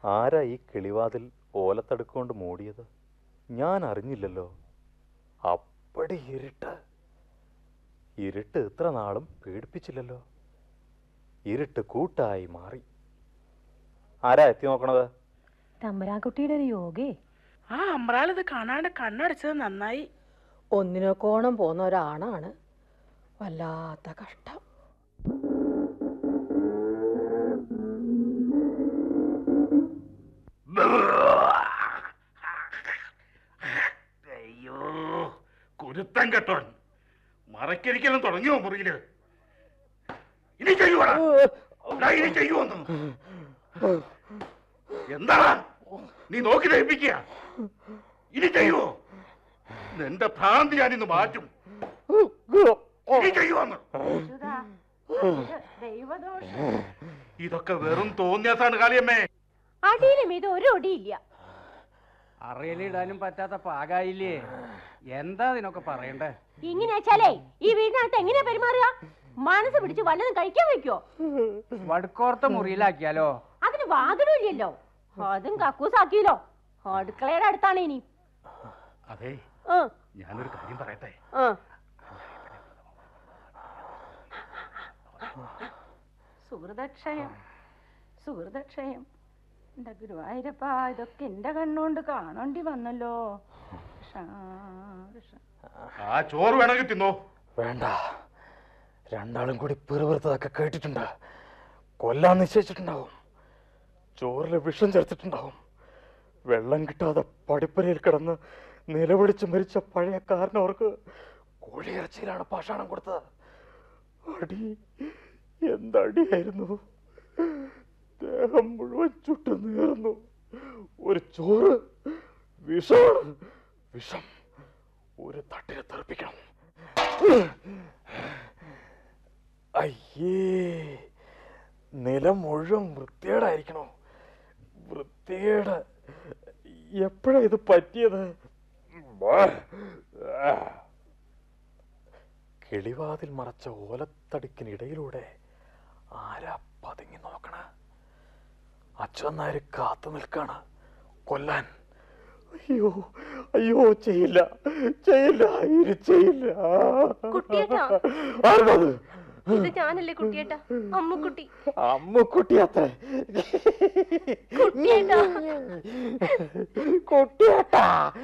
ആരാ ഈ കിളിവാതിൽ ഓലത്തടുക്കൊണ്ട് മൂടിയത് ഞാൻ അറിഞ്ഞില്ലല്ലോ അപ്പടി ഇരുട്ട് ഇരുട്ട് ഇത്ര നാളും പേടിപ്പിച്ചില്ലല്ലോ ഇരുട്ട് കൂട്ടായി മാറി ആരാ എത്തി നോക്കണത് തമ്പരാൻകുട്ടിയുടെ ഒരു യോഗേ ആ അമ്രാളിത് കാണാണ്ട് കണ്ണടച്ചത് നന്നായി ഒന്നിനൊക്കോണം പോന്ന ഒരാണാണ് വല്ലാത്ത കഷ്ടം അയ്യോ കുരുത്തം കെട്ടോൻ മറക്കരിക്കലും തുടങ്ങിയോ മുറിയില് ഇനി ചെയ്യുവാടാ ദാ ഇനി ചെയ്യുവോന്ന് എന്താ നീ നോക്കി ദഹിപ്പിക്കുക ഇനി ചെയ്യുവോ നിന്റെ ഭ്രാന്തി ഞാൻ ഇന്ന് മാറ്റും ഇനി ചെയ്യുവോന്ന് ഇതൊക്കെ വെറും തോന്നിയാസാണ് കാളിയമ്മേ അടിയിലും ഇത് ഒരു ഒടിയില്ല അറയിലിടാനും പറ്റാത്ത പാകായില്ലേ എന്താ ഇതിനൊക്കെ പറയണ്ടേ ഇങ്ങനെ വെച്ചാലേ ഈ വീടിനകത്ത് എങ്ങനെയാ പെരുമാറുക മനസ്സ് പിടിച്ച് വല്ലതും കഴിക്കാൻ വെക്കോ വടുക്കോർത്ത മുറിയിലാക്കിയാലോ അതിന് വാതിലും ഇല്ലല്ലോ അതും കക്കൂസാക്കിയല്ലോ അടുക്കളയുടെ അടുത്താണ് ഇനി അതെ ആ, ഞാനൊരു കാര്യം പറയട്ടെ ആ. സുഹൃതക്ഷയം സുഹൃതക്ഷയം എന്റെ ഗുരുവായൂരപ്പ ഇതൊക്കെ എന്റെ കണ്ണുകൊണ്ട് കാണേണ്ടി വന്നല്ലോ കൃഷ്ണ, കൃഷ്ണ. ആ ചോറ് വേണമെങ്കിൽ തിന്നോ വേണ്ട രണ്ടാളും കൂടി പിറുപിറുത്തതൊക്കെ കേട്ടിട്ടുണ്ട് കൊല്ലാൻ നിശ്ചയിച്ചിട്ടുണ്ടാവും ചോറിൽ വിഷം ചേർത്തിട്ടുണ്ടാവും വെള്ളം കിട്ടാതെ പടിപ്പരയിൽ കിടന്ന് നിലവിളിച്ച് മരിച്ച പഴയ കാരനവർക്ക് കോഴിയിറച്ചിയിലാണ് പാഷാണം കൊടുത്തത് അടി എന്തടിയായിരുന്നു ദേഹം മുഴുവൻ ചുട്ടു നേർന്നു ഒരു ചോറ് വിഷമാണ് വിഷം ഒരു തട്ടിനെ തെറിപ്പിക്കണം അയ്യേ നിലം മുഴുവൻ വൃത്തികേടായിരിക്കണോ വൃത്തികേട് എപ്പോഴാ ഇത് പറ്റിയത് കിളിവാതിൽ മറച്ച ഓലത്തടിക്കിനിടയിലൂടെ ആരാ പതുങ്ങി നോക്കണ അച്ഛനാര് കാത്തു നിൽക്കാണ് കൊല്ലാൻ അയ്യോ അയ്യോ ചെയ്യില്ല ചെയ്യില്ല ഇനി ചെയ്യില്ല കുട്ടിയേട്ടാ. ആരുടേത് ഇത് ഞാനല്ലേ കുട്ടിയേട്ടാ അമ്മുക്കുട്ടി അമ്മുക്കുട്ടി അത്ര കുട്ടിയേട്ടാ കുട്ടിയേട്ടാ